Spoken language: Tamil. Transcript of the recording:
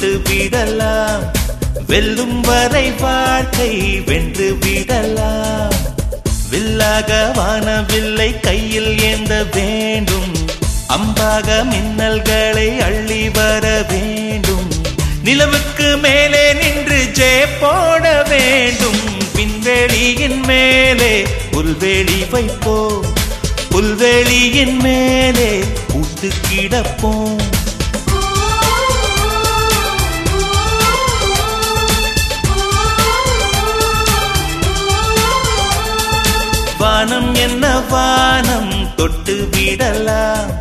தொட்டு விடலாம் வெல்லும் வரை வாழ்க்கை வென்று விடலாம் வில்லாக வானவில்லை கையில் ஏந்த வேண்டும் அம்பாக மின்னல்களை அள்ளி வர வேண்டும் நிலவுக்கு மேலே நின்று ஜெய போட வேண்டும் விண்வெளியின் மேலே புல்வெளி வைப்போம் புல்வெளியின் மேலே பூத்து கிடப்போம் வானம் என்ன வானம் தொட்டு விடலாம்